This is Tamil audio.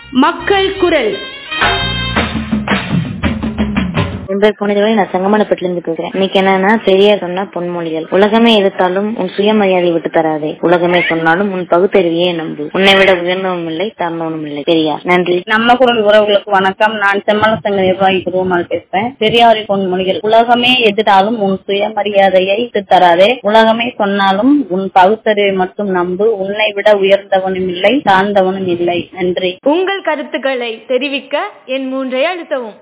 மக்கள் குரல் என் பேர் புனிதவழி நான் செங்கமலப்பட்டில இருந்து பேசுறேன் இன்னைக்கு என்னன்னா பெரியார் சொன்ன பொன்மொழிகள் உலகமே எதிர்த்தாலும் உன் சுயமரியாதை விட்டு தராதே உலகமே சொன்னாலும் உன் பகுத்தறிவையே நம்பு உன்னை விட உயர்ந்தவனும் இல்லை தாழ்ந்தவனும் இல்லை பெரியார் நன்றி நம்ம குரல் உறவுகளுக்கு வணக்கம் நான் செம்மல சங்க நிர்வாகி குருவமால் பேசுறேன் பெரியாரின் பொன்மொழிகள் உலகமே எதிராலும் உன் சுயமரியாதையை விட்டு தராதே உலகமே சொன்னாலும் உன் பகுத்தறிவை மட்டும் நம்பு உன்னை விட உயர்ந்தவனும் இல்லை தாழ்ந்தவனும் இல்லை நன்றி உங்கள் கருத்துக்களை தெரிவிக்க என் மூன்றை அழுத்தவும்